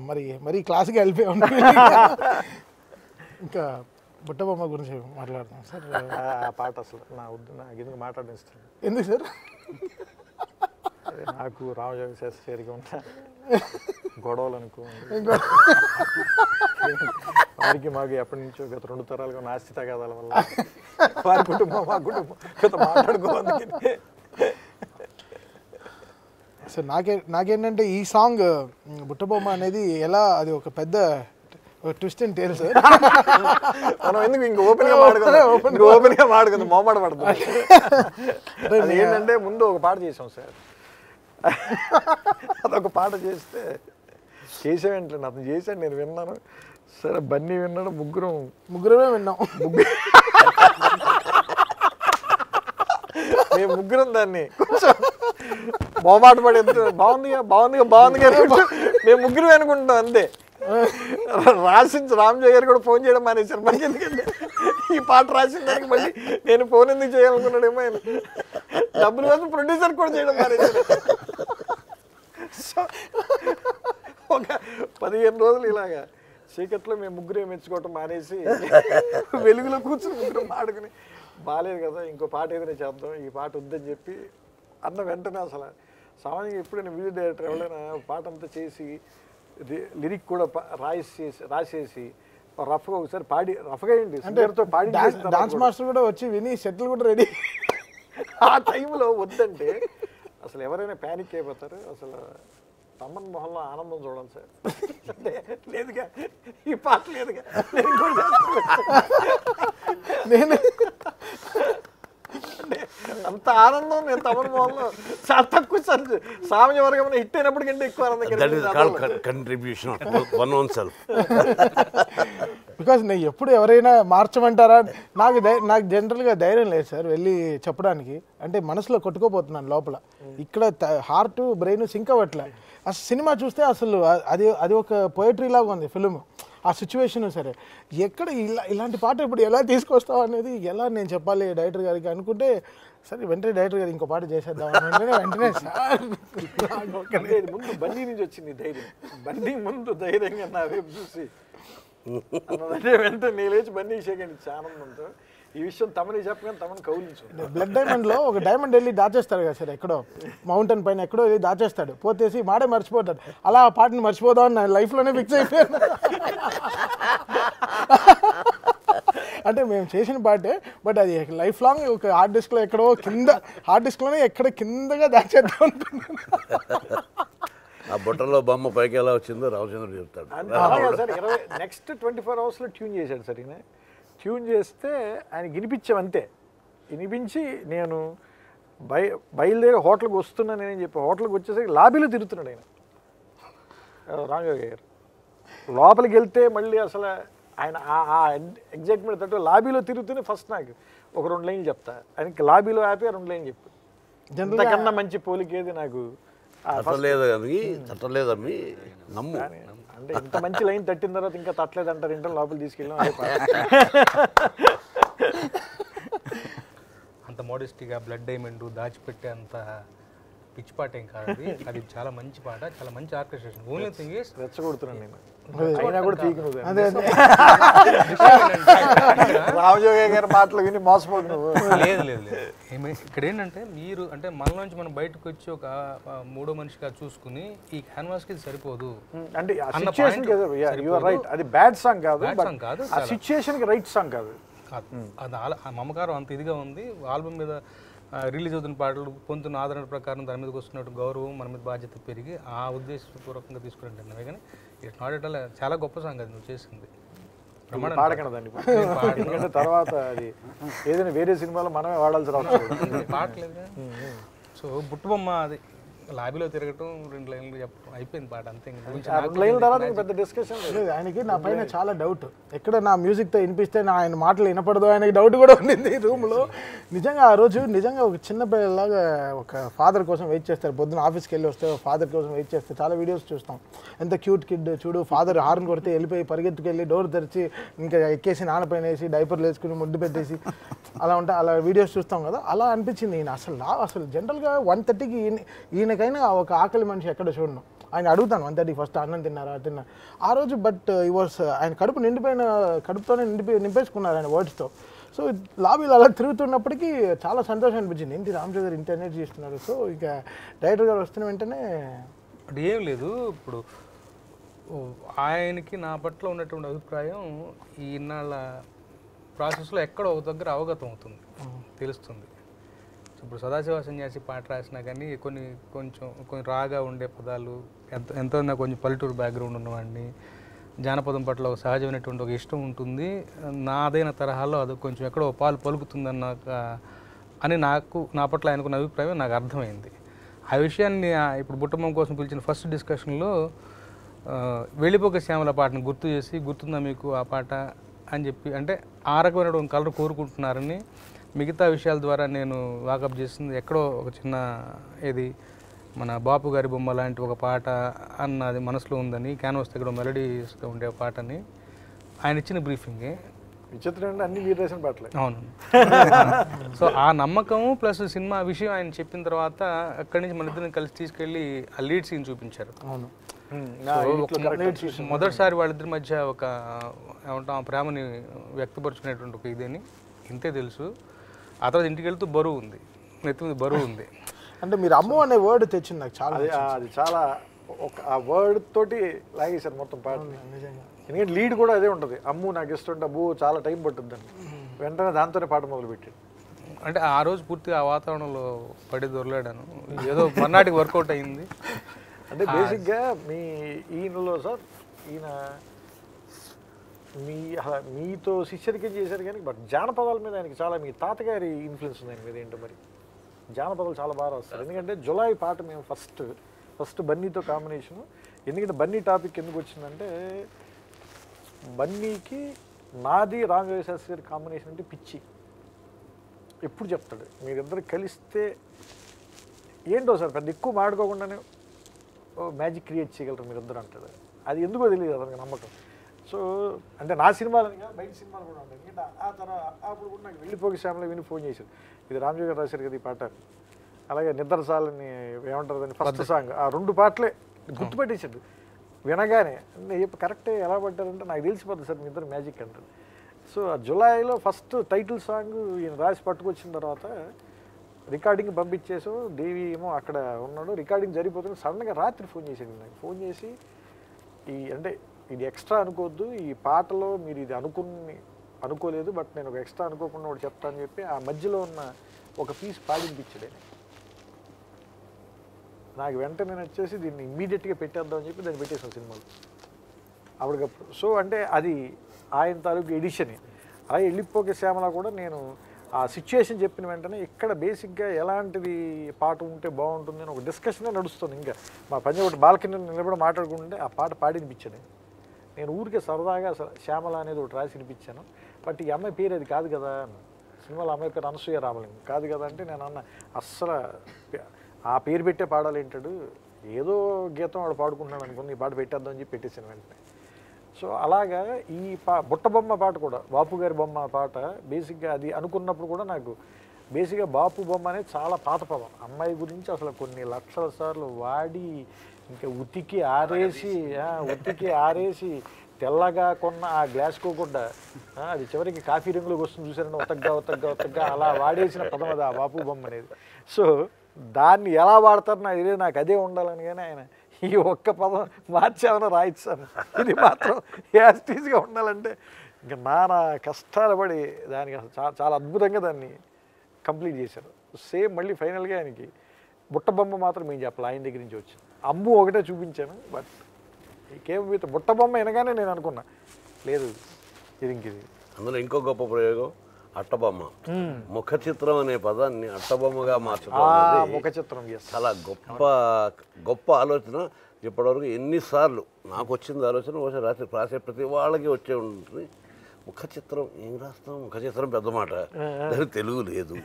మరి మరి క్లాస్కి వెళ్ళిపోయి ఉంటుంది ఇంకా బుట్టబొమ్మ గురించి మాట్లాడదాం సార్ ఆ పాట అసలు నా వద్దు నాకు ఎందుకు మాట్లాడిస్తాను ఎందుకు సార్ అదే నాకు రామజోగ శాస్త్రి గారికి ఉన్న గొడవలు అనుకో వారికి మాకు ఎప్పటి నుంచో గత రెండు తరాలుగా ఉన్న ఆస్తి తగాదాల వల్ల వారి కుటుంబం మా కుటుంబం గత మాట్లాడుకోవాలి సార్ నాకే నాకేంటంటే ఈ సాంగ్ బుట్టబొమ్మ అనేది ఎలా అది ఒక పెద్ద ట్విస్ట్ అండ్ టేల్ సార్ మనం ఎందుకు ఇంక ఓపెన్ గా మాడుకుందాం ఇంక ఓపెన్ గా మాడుకుందాం మొహమాట పడుతుంది అది ఏంటంటే ముందు ఒక పాట చేసాం సార్ అదొక పాట చేస్తే చేసామేంటండి అతను చేశాడు నేను విన్నాను సరే బన్నీ విన్నాడు ముగ్గురం ముగ్గురమే విన్నాం మేము ముగ్గురం దాన్ని కొంచెం మొహమాట పడి ఎంత బాగుందిగా బాగుందిగా బాగుందిగా అనుకుంటూ మేము ముగ్గురం అనుకుంటాం అంతే రాసించి రామ్జయ్ గారు కూడా ఫోన్ చేయడం మానేశారు మనకి ఎందుకంటే ఈ పాట రాసిన దానికి మళ్ళీ నేను ఫోన్ ఎందుకు చేయాలనుకున్నాడేమో ఆయన డబ్బులు కోసం ప్రొడ్యూసర్ కూడా చేయడం మానేశారు సో ఒక పదిహేను రోజులు ఇలాగా చీకట్లో మేము ముగ్గురే మెచ్చుకోవటం మానేసి వెలుగులో కూర్చుని ముగ్గురం పాడుకుని బాగాలేదు కదా ఇంకో పాట ఏదైనా చేద్దాం ఈ పాట వద్దని చెప్పి అన్న వెంటనే అసలు సామాన్యంగా ఎప్పుడైనా మ్యూజిక్ డైరెక్టర్ ఎవరైనా పాట అంతా చేసి లిరిక్ కూడా ప- రాసేసి రాసేసి రఫ్గా ఒకసారి పాడి రఫ్గా ఏంటి సింగర్తో పాడి చేసిన తర్వాత డాన్స్ మాస్టర్ కూడా వచ్చి విని సెటిల్ కూడా రెడీ ఆ టైంలో వద్దంటే అసలు ఎవరైనా ప్యానిక్ అయిపోతారు అసలు తమ్మన్ మొహంలో ఆనందం చూడాలి సార్ అంటే లేదుగా ఈ పాట లేదుగా నేను ఇంకోటి చేస్తాను. నేను అంటే అంత ఆనందం నేను తమన్ మొహంలో చాలా తక్కువ సార్ సామాన్య వర్గం హిట్ అయినప్పుడు కంటే ఎక్కువ ఆనందం దట్ ఈస్ కలిగింది కాల్డ్ నాలో. Contribution one one self because నేను ఎప్పుడు ఎవరైనా మార్చమంటారా నాకు ధై నాకు జనరల్గా ధైర్యం లేదు సార్ వెళ్ళి చెప్పడానికి అంటే మనసులో కొట్టుకోపోతున్నాను లోపల ఇక్కడ హార్ట్ బ్రెయిన్ సింక్ అవ్వట్లే అసలు సినిమా చూస్తే అసలు అ- అది అది ఒక పోయిటరీ లాగా ఉంది ఫిలిం ఆ సిచ్యువేషన్ సరే ఎక్కడ ఇలా ఇలాంటి పాట ఇప్పుడు ఎలా తీసుకొస్తావు అనేది ఎలా నేను చెప్పాలి డైరెక్టర్ గారికి అనుకుంటే సరే వెంటనే డైరెక్టర్ గారు ఇంకో పాట చేసేద్దాం అని వెంటనే వెంటనే సార్ నాకు ఒక- అంటే ఇది ముందు బండి నుంచి వచ్చింది ఈ ధైర్యం బండి ముందు ధైర్యంగా నా వైపు చూసి అన్నదంటే వెంటనే నేను లేచి బండి షేకండి ఆనందంతో ఈ విషయం తమని చెప్పగానే తమని కౌలించు బ్లడ్ డైమండ్ లో ఒక డైమండ్ వెళ్ళి దాచేస్తాడు కదా సార్ ఎక్కడో మౌంటైన్ పైన ఎక్కడో వెళ్ళి దాచేస్తాడు పోతేసి మాడే మర్చిపోతాడు అలా ఆ పాటని మర్చిపోదాం అని నా లైఫ్ లోనే ఫిక్స్ అయిపోయాను అంటే మేము చేసిన పాటే బట్ అది లైఫ్ లాంగ్ ఒక హార్డ్ డిస్క్ లో ఎక్కడో కింద హార్డ్ డిస్క్ లోనే ఎక్కడ కిందగా దాచేద్దాం అనుకున్నాను ఆ బుట్టలో బొమ్మ పైకి ఎలా వచ్చిందో రామచంద్రుడు చెప్తాడు అంతే అలాగే సార్ ఇరవై నెక్స్ట్ ట్వంటీ ఫోర్ అవర్స్లో ట్యూన్ చేశాడు సార్ ఈయన ట్యూన్ చేస్తే ఆయన వినిపించాం అంతే వినిపించి నేను బయ బయలుదేరి హోటల్కి వస్తున్నాను నేను చెప్పి హోటల్కి వచ్చేసరికి లాబీలో తిరుగుతున్నాడు ఆయన రామయోగ గారు లోపలికి వెళ్తే మళ్ళీ అసలు ఆయన ఆ- ఆ ఎగ్జైట్మెంట్ తట్టు లాబీలో తిరుగుతూనే ఫస్ట్ నాకు ఒక రెండు లైన్లు చెప్తా ఆయనకి లాబీలో ఆపి ఆ రెండు లైన్లు చెప్పు జనరల్గా ఇంతకన్నా మంచి పోలికేది నాకు ఆ తట్టలేదు కానీ తట్టలేదమ్మి నమ్ము అంటే ఇంత మంచి లైన్ తట్టిన తర్వాత ఇంకా తట్టలేదు అంటారు ఇంటర్ లోపల తీసుకెళ్ళాం అదే పాట. అంత మోడెస్టీగా బ్లడ్ డైమండ్ దాచిపెట్టే అంత పిచ్చి పాట ఏం కాదు అది అది చాలా మంచి పాట చాలా మంచి ఆర్కెస్ట్రేషన్ ఓన్లీ థింగ్ ఇస్ రెచ్చగొడుతున్నాను నేను అయినా కూడా తీకు నువ్వు అదే అదే రామజోగయ్య గారి మాటలు విని మోసపోదు నువ్వు లేదు లేదు లేదు ఏమి ఇక్కడ ఏంటంటే మీరు అంటే మనలోంచి మనం బయటకు వచ్చి ఒక ఆ, మూడో మనిషిగా చూసుకుని ఈ క్యాన్వాస్కి ఇది సరిపోదు అంటే ఆ అన్న సిచ్యుయేషన్ point కదా యు సరిపోదు. ఆర్ రైట్ అది బ్యాడ్ సాంగ్ కాదు Bad but song కాదు, ఆ సిచ్యుయేషన్ కి రైట్ సాంగ్ కాదు కాదు. అది ఆల- ఆ మమకారం అంత ఇదిగా ఉంది ఆల్బమ్ మీద రిలీజ్ అవుతున్న పాటలు పొందుతున్న ఆదరణ ప్రకారం దాని మీదకి వస్తున్నట్టు గౌరవం మన మీద బాధ్యత పెరిగి ఆ ఉద్దేశపూర్వకంగా తీసుకుంటున్నాను కానీ ఇట్స్ నాట్ ఎట్ ఆల్ చాలా గొప్ప సాంగ్ అది నువ్వు చేసింది ప్రమాణం పాడకండి దాన్ని ఎందుకంటే తర్వాత అది ఏదైనా వేరే సినిమాలో మనమే వాడాల్సి రావచ్చు పాటలేదు సో బుట్టుబొమ్మ అది లాబీలో తిరగటం రెండు లైన్లు చెప్పడం అయిపోయింది పాట అంతే ఇంక గురించి ఆ రెండు లైన్ల తర్వాత ఇంక పెద్ద డిస్కషన్ లేదు లేదు ఆయనకి నా పైన చాలా డౌట్ ఎక్కడ నా మ్యూజిక్తో వినిపిస్తే నా ఆయన మాటలు వినపడదు ఆయనకి డౌట్ కూడా ఉండింది రూమ్లో నిజంగా ఆ రోజు నిజంగా ఒక చిన్న పిల్లలాగా ఒక ఫాదర్ కోసం వెయిట్ చేస్తారు పొద్దున ఆఫీస్కి వెళ్ళి వస్తే ఫాదర్ కోసం వెయిట్ చేస్తే చాలా వీడియోస్ చూస్తాం ఎంత క్యూట్ కిడ్ చూడు ఫాదర్ హార్న్ కొడితే వెళ్ళిపోయి పరిగెత్తుకెళ్ళి డోర్ తెరిచి ఇంకా ఎక్కేసి నాన్నపైన వేసి డైపర్లు వేసుకుని ముడ్డు పెట్టేసి అలా ఉంటే అలా వీడియోస్ చూస్తాం కదా అలా అనిపించింది ఈయన అసలు రా అసలు జనరల్గా వన్ థర్టీకి ఈయన ఈయనకైనా ఒక ఆకలి మనిషి ఎక్కడ చూడను ఆయన అడుగుతాను వన్ థర్టీ ఫస్ట్ అన్నం తిన్నారా తిన్నా ఆ రోజు బట్ ఈ వాస్ ఆయన కడుపు నిండిపోయిన కడుపుతోనే నిండిపోయి నింపేసుకున్నారు ఆయన వర్డ్స్తో సో లాబీలో అలా తిరుగుతున్నప్పటికీ చాలా సంతోషం అనిపించింది ఏంటి రామ్ చౌదరి ఇంత ఎనర్జీ ఇస్తున్నారు సో ఇక డైరెక్టర్ గారు వస్తున్న వెంటనే అంటే ఏం లేదు ఇప్పుడు ఓ, ఆయనకి నా పట్ల ఉన్నటువంటి అభిప్రాయం ఈ ఇన్నాళ్ళ ప్రాసెస్లో ఎక్కడో ఒక దగ్గర అవగతం అవుతుంది తెలుస్తుంది ఇప్పుడు సదాశివ సన్యాసి పాట రాసినా కానీ కొన్ని కొంచెం కొన్ని రాగా ఉండే పదాలు ఎంత ఎంతో నాకు కొంచెం పల్లెటూరు బ్యాక్గ్రౌండ్ ఉన్నవాడిని జానపదం పట్ల ఒక సహజమైనటువంటి ఒక ఇష్టం ఉంటుంది నాదైన తరహాలో అది కొంచెం ఎక్కడో పాలు పలుకుతుందన్న ఒక- అని నాకు నా పట్ల ఆయనకున్న అభిప్రాయం నాకు అర్థమైంది ఆ విషయాన్ని ఆ ఇప్పుడు బుట్టమ్మ కోసం పిలిచిన ఫస్ట్ డిస్కషన్లో ఆ, వెళ్ళిపోక శ్యామల పాటను గుర్తు చేసి గుర్తుందా మీకు ఆ పాట అని చెప్పి అంటే ఆ రకమైన కలర్ కోరుకుంటున్నారని మిగతా విషయాల ద్వారా నేను వాకప్ చేసింది ఎక్కడో ఒక చిన్న ఏది మన బాపు గారి బొమ్మ లాంటి ఒక పాట అన్నది మనసులో ఉందని క్యాన్వాస్ దగ్గర మెలడీస్గా ఉండే పాటని ఆయన ఇచ్చిన బ్రీఫింగే విచిత్రం అంటే అన్ని మీరు రాసిన పాటలే అవును సో ఆ నమ్మకము ప్లస్ సినిమా విషయం ఆయన చెప్పిన తర్వాత అక్కడి నుంచి మన ఇద్దరిని కలిసి తీసుకెళ్ళి ఆ లీడ్ సీన్ చూపించారు అవును ఉమ్, నా సో ఇంట్లో ఒక correct. మొదటిసారి వాళ్ళిద్దరి మధ్య ఒక ఏమంటాం ఆ ప్రేమని వ్యక్తపరుచుకునేటువంటి ఒక ఇదేని ఇంతే తెలుసు ఆ తర్వాత ఇంటికి వెళ్తూ బరువు ఉంది నెత్తి మీద బరువు ఉంది అంటే మీరు అమ్ము అనే వర్డ్ తెచ్చింది నాకు చాలా అది ఆ- అది చాలా ఒక ఆ వర్డ్ తోటి లాగేశారు మొత్తం పాట నిజంగా ఎందుకంటే లీడ్ కూడా అదే ఉంటుంది అమ్ము నాకు ఇస్తుంటే అబ్బు చాలా టైం పట్టుద్దని వెంటనే దాంతోనే పాట మొదలు పెట్టాడు అంటే ఆ రోజు పూర్తిగా ఆ వాతావరణంలో పడి దొరలాడాను ఏదో మర్నాటికి వర్కౌట్ అయింది అంటే బేసిక్గా మీ ఈయనలో సార్ ఈయన మీ అసలు మీతో శిష్యరికం చేశారు కానీ బట్ జానపదాల మీద ఆయనకి చాలా మీ తాతగారి ఇన్ఫ్లుయెన్స్ ఉంది ఆయన మీద ఏంటో మరి జానపదాలు చాలా బాగా వస్తారు ఎందుకంటే జులై పాట మేము ఫస్ట్ ఫస్ట్ బన్నీతో కాంబినేషన్ ఎందుకంటే బన్నీ టాపిక్ ఎందుకు వచ్చిందంటే బన్నీకి నాది రామజోగ శాస్త్రి గారి కాంబినేషన్ అంటే పిచ్చి ఎప్పుడు చెప్తాడు మీరిద్దరు కలిస్తే ఏంటో సార్ పెద్ద ఎక్కువ మాడుకోకుండానే మ్యాజిక్ క్రియేట్ చేయగలరు మీరిద్దరు అంటాడు అది ఎందుకో తెలియదు అతనికి నమ్మకం సో అంటే నా సినిమాలని కాదు బయట సినిమాలు కూడా ఉంటాయి ఎందుకంటే ఆ తర్వాత అప్పుడు కూడా నాకు వెళ్ళిపోయి శ్యామలో విని ఫోన్ చేశాడు ఇది రామజోగి గారు రాశారు కదా ఈ పాట అని. అలాగే నిద్రసాలని ఏమంటారు దాన్ని ఫస్ట్ సాంగ్ ఆ రెండు పాటలే గుర్తుపెట్టేశాడు వినగానే నేను కరెక్టే ఎలా పడ్డారంటే నాకు తెలిసిపోతుంది సార్ మీ ఇద్దరు మ్యాజిక్ అంటారు సో ఆ జులైలో ఫస్ట్ టైటిల్ సాంగ్ ఈయన రాసి పట్టుకొచ్చిన తర్వాత రికార్డింగ్ పంపించేసాం దేవి ఏమో అక్కడ ఉన్నాడు రికార్డింగ్ జరిగిపోతుంది సడన్గా రాత్రి ఫోన్ చేసాడు నాకు ఫోన్ చేసి ఈ అంటే ఇది ఎక్స్ట్రా అనుకోవద్దు ఈ పాటలో మీరు ఇది అనుకుని అనుకోలేదు బట్ నేను ఒక ఎక్స్ట్రా అనుకోకుండా ఒకటి చెప్తాను చెప్పి ఆ మధ్యలో ఉన్న ఒక పీస్ పాడింపించాడు ఆయన నాకు వెంటనే నేను వచ్చేసి దీన్ని ఇమ్మీడియట్గా పెట్టేద్దాం అని చెప్పి దాన్ని పెట్టేసాం సినిమాలో అప్పటికప్పుడు సో అంటే అది ఆయన తాలూకు ఎడిషన్ అలాగే వెళ్ళిపోకే శ్యామల కూడా నేను ఆ సిచ్యుయేషన్ చెప్పిన వెంటనే ఇక్కడ బేసిక్గా ఎలాంటిది పాట ఉంటే బాగుంటుంది అని ఒక డిస్కషనే నడుస్తుంది ఇంకా మా పంజ ఒకటి బాల్కనీ నిలబడి మాట్లాడుకుంటే ఆ పాట పాడినిపించాను నేను ఊరికే సరదాగా అసలు శ్యామల అనేది ఒకటి రాసి వినిపించాను బట్ ఈ అమ్మాయి పేరు అది కాదు కదా అన్న. సినిమాలో అమ్మాయి పేరు అనసూయ రామలింగం కాదు కదా అంటే నేను అన్న అస్సలు ఆ పేరు పెట్టే పాడాలి ఏంటాడు ఏదో గీతం వాడు పాడుకుంటున్నాడు అనుకుని ఈ పాట పెట్టేద్దాం అని చెప్పి పెట్టేసాను వెంటనే సో అలాగా ఈ పా బుట్ట బొమ్మ పాట కూడా బాపు గారి బొమ్మ పాట బేసిక్గా అది అనుకున్నప్పుడు కూడా నాకు బేసిక్గా బాపు బొమ్మ అనేది చాలా పాత పదం అమ్మాయి గురించి అసలు కొన్ని లక్షల సార్లు వాడి ఇంకా ఉతికి ఆరేసి ఆ, ఉతికి ఆరేసి తెల్లగా కొన్న ఆ గ్లాస్కోకుండా ఆ, అది చివరికి కాఫీ రంగులోకి వస్తుంది చూసారంటే ఉతగ్గా ఉతగ్గా ఉతగ్గా అలా వాడేసిన పదం అది ఆ బాపు బొమ్మ అనేది సో దాన్ని ఎలా వాడతారు నాకు తెలియదు నాకు అదే ఉండాలని కానీ ఆయన ఈ ఒక్క పదం మార్చామని రాయించాను ఇది మాత్రం యాస్టీస్గా ఉండాలంటే ఇంకా నానా కష్టాలు పడి దానికి అసలు చాలా చాలా అద్భుతంగా దాన్ని కంప్లీట్ చేశారు సేమ్ మళ్ళీ ఫైనల్గా ఆయనకి బుట్టబొమ్మ మాత్రం ఏం చెప్పాలి ఆయన దగ్గర నుంచి వచ్చింది అమ్ము ఒకటే చూపించాను బట్ కేమ్ విత్ బుట్టబొమ్మ వినగానే నేను అనుకున్నా లేదు ఇది ఇంక ఇది అందులో ఇంకో గొప్ప ప్రయోగం అట్టబొమ్మ ముఖ చిత్రం అనే పదాన్ని అట్టబొమ్మగా మార్చడం ఆ అనేది ముఖ చిత్రం ఎస్ చాలా గొప్ప గొప్ప ఆలోచన ఇప్పటివరకు ఎన్నిసార్లు నాకు వచ్చింది ఆలోచన ఒకసారి రాసి రాసే ప్రతి వాళ్ళకి వచ్చే ఉంటుంది ముఖ చిత్రం ఏం రాస్తాం ముఖ చిత్రం పెద్ద మాట దానికి తెలుగు లేదు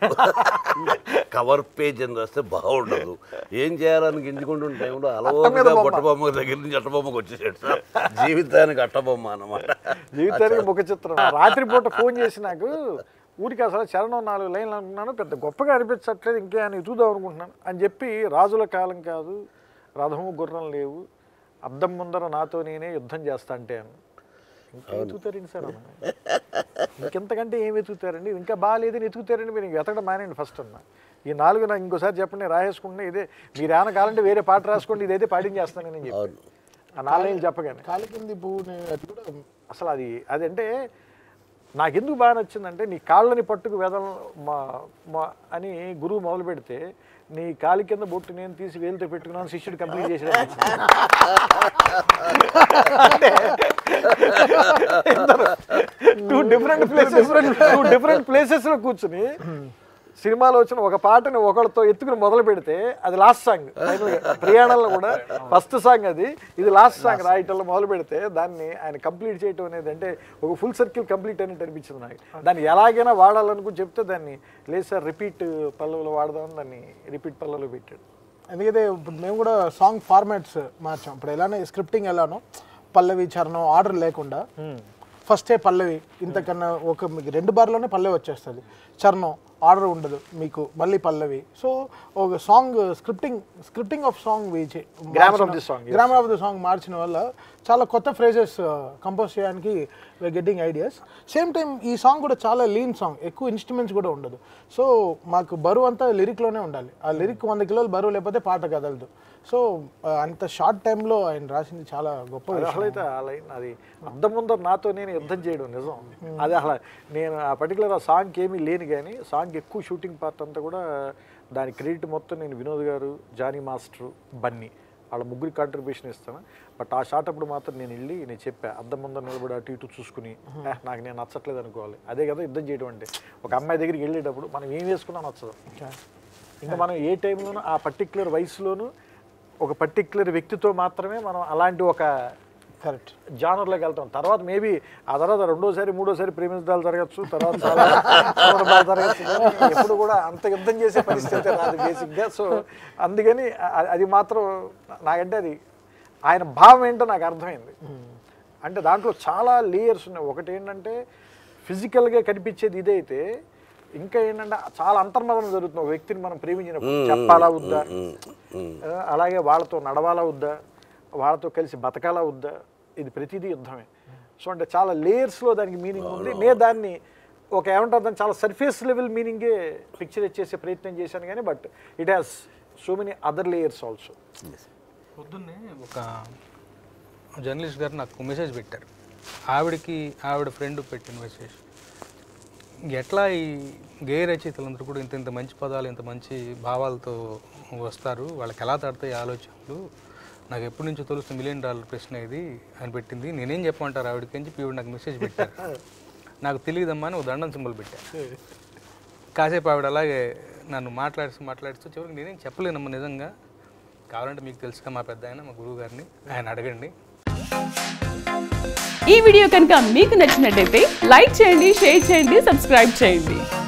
కవర్ పేజ్ అని రాస్తే బాగుండదు ఏం చేయాలని గింజుకుంటున్న టైంలో అలవాటుగా బొట్టబొమ్మ దగ్గర నుంచి అట్టబొమ్మకు వచ్చేసాడు సార్ జీవితానికి అట్టబొమ్మ అన్నమాట జీవితానికి ముఖ చిత్రం రాత్రిపూట ఫోన్ చేసి నాకు ఊరికి అసలు చరణం నాలుగు లైన్లు అనుకున్నాను పెద్ద గొప్పగా అనిపించట్లేదు ఇంకే అని చూద్దాం అనుకుంటున్నాను అని చెప్పి రాజుల కాలం కాదు రథము గుర్రం లేవు అద్దం ముందర నాతో నేనే యుద్ధం చేస్తా అంటే అన్న. ఇంకా వెతుకుతారండి సార్ అన్న ఇంకెంతకంటే ఏం వెతుకుతారండి ఇంకా బాగాలేదని వెతుకుతారండి మీరు వెతకడం మానేయండి ఫస్ట్ అన్న ఈ నాలుగు నాకు ఇంకోసారి చెప్పండి నేను రాసేసుకుంటే ఇదే మీరు ఏమైనా కావాలంటే వేరే పాట రాసుకోండి ఇదైతే పాటించేస్తాను నేను చెప్పి అవును ఆ నాలుగు చెప్పగానే కాలి కింది పువ్వు నే- అది కూడా అసలు అది అదంటే నాకెందుకు బాగా నచ్చిందంటే నీ కాళ్ళని పట్టుకు వెదల మా మా అని గురువు మొదలు పెడితే నీ కాలి కింద బొట్టు నేను తీసి వేలుతో పెట్టుకున్నాను శిష్యుడు కంప్లీట్ చేసాడు two different places two different places లో కూర్చుని సినిమాలో వచ్చిన ఒక పాటని ఒకళ్ళతో ఎత్తుకుని మొదలు పెడితే అది లాస్ట్ సాంగ్ ప్రయాణంలో కూడా ఫస్ట్ సాంగ్ అది ఇది లాస్ట్ సాంగ్ రాయటంలో మొదలు పెడితే దాన్ని ఆయన కంప్లీట్ చేయటం అనేది అంటే ఒక ఫుల్ సర్కిల్ కంప్లీట్ అనేది అనిపించింది నాకు దాన్ని ఎలాగైనా వాడాలనుకుని చెప్తే దాన్ని లేదు సార్ రిపీట్ పల్లవులో వాడదామని దాన్ని రిపీట్ పల్లవులో పెట్టాడు ఎందుకంటే ఇప్పుడు మేము కూడా సాంగ్ ఫార్మాట్స్ మార్చాం ఇప్పుడు ఎలానే స్క్రిప్టింగ్ ఎలానో పల్లవి చరణం ఆర్డర్ లేకుండా ఫస్టే పల్లవి ఇంతకన్నా ఒక మీకు రెండు బార్లోనే పల్లవి వచ్చేస్తుంది చరణం ఆర్డర్ ఉండదు మీకు మళ్ళీ పల్లవి సో ఒక song scripting scripting of song Grammar of the song, yes. Grammar of the song మార్చిన వల్ల చాలా కొత్త ఫ్రేజెస్ కంపోజ్ చేయడానికి గెట్టింగ్ ఐడియాస్ సేమ్ టైం ఈ సాంగ్ కూడా చాలా లీన్ సాంగ్ ఎక్కువ ఇన్స్ట్రుమెంట్స్ కూడా ఉండదు సో మాకు బరువు అంతా లిరిక్లోనే ఉండాలి ఆ లిరిక్ వంద కిలోలు బరువు లేకపోతే పాట కదలదు సో అంత షార్ట్ టైంలో ఆయన రాసింది చాలా గొప్ప అది విషయం. అసలు అయితే ఆ లైన్ అది అద్దం ముందర నాతో నేను యుద్ధం చేయడం నిజం అది అసలు నేను ఆ పర్టికులర్ ఆ సాంగ్కి ఏమీ లేని కానీ సాంగ్ ఎక్కువ షూటింగ్ పార్ట్ అంతా కూడా దాని క్రెడిట్ మొత్తం నేను వినోద్ గారు జానీ మాస్టరు బన్నీ వాళ్ళ ముగ్గురి కాంట్రిబ్యూషన్ ఇస్తాను బట్ ఆ షాట్ అప్పుడు మాత్రం నేను వెళ్ళి నేను చెప్పా అద్దం ముందర నిలబడి అటు ఇటు చూసుకుని "ఏ, నాకు నేను నచ్చట్లేదు అనుకోవాలి అదే కదా యుద్ధం చేయడం అంటే ఒక అమ్మాయి దగ్గరికి వెళ్ళేటప్పుడు మనం ఏం వేసుకున్నా నచ్చదు ఇంకా మనం ఏ టైంలోనూ ఆ పర్టికులర్ వయసులోనూ ఒక పర్టికులర్ వ్యక్తితో మాత్రమే మనం అలాంటి ఒక కరెక్ట్ జానర్లోకి వెళ్తాం తర్వాత మేబీ ఆ తర్వాత రెండోసారి మూడోసారి ప్రేమించడాలు జరగచ్చు తర్వాత చాలా సందర్భాలు జరగచ్చు కానీ ఎప్పుడు కూడా అంత యుద్ధం చేసే పరిస్థితి రాదు బేసిక్గా సో అందుకని అ- అది మాత్రం నాకంటే అది ఆయన భావం ఏంటో నాకు అర్థమైంది అంటే దాంట్లో చాలా లేయర్స్ ఉన్నాయి ఒకటి ఏంటంటే ఫిజికల్గా కనిపించేది ఇదైతే ఇంకా ఏంటంటే చాలా అంతర్మదనం జరుగుతుంది ఒక వ్యక్తిని మనం ప్రేమించినప్పుడు చెప్పాలా వద్దా ఆ, అలాగే వాళ్ళతో నడవాలా వద్దా వాళ్ళతో కలిసి బతకాలా వద్దా ఇది ప్రతిదీ యుద్ధమే సో అంటే చాలా లేయర్స్లో దానికి మీనింగ్ ఉంది నేను దాన్ని ఒక ఏమంటారు దాన్ని చాలా సర్ఫేస్ లెవెల్ మీనింగే పిక్చర్ ఇచ్చేసే ప్రయత్నం చేశాను కానీ but it has so many other layers also పొద్దున్నే ఒక జర్నలిస్ట్ గారు నాకు మెసేజ్ పెట్టారు ఆవిడకి ఆవిడ ఫ్రెండ్ పెట్టిన మెసేజ్ ఎట్లా ఈ గేయ రచయితలందరూ కూడా ఇంత ఇంత మంచి పదాలు ఇంత మంచి భావాలతో వస్తారు వాళ్ళకి ఎలా తడతాయి ఆలోచనలు నాకు ఎప్పటి నుంచో తెలుస్తుంది మిలియన్ డాలర్ ప్రశ్న ఇది అని పెట్టింది నేనేం చెప్పమంటారు ఆవిడకి అని చెప్పి ఈవిడ నాకు మెసేజ్ పెట్టారు నాకు తెలియదమ్మా అని ఒక దండం సింబల్ పెట్టాను కాసేపు ఆవిడ అలాగే నన్ను మాట్లాడిస్తూ మాట్లాడిస్తూ చివరికి నేనేం చెప్పలేనమ్మా నిజంగా కావాలంటే మీకు తెలుసుగా మా పెద్ద ఆయన మా గురువు గారిని ఆయన అడగండి ఈ వీడియో కనుక మీకు నచ్చినట్టయితే లైక్ చేయండి షేర్ చేయండి సబ్స్క్రైబ్ చేయండి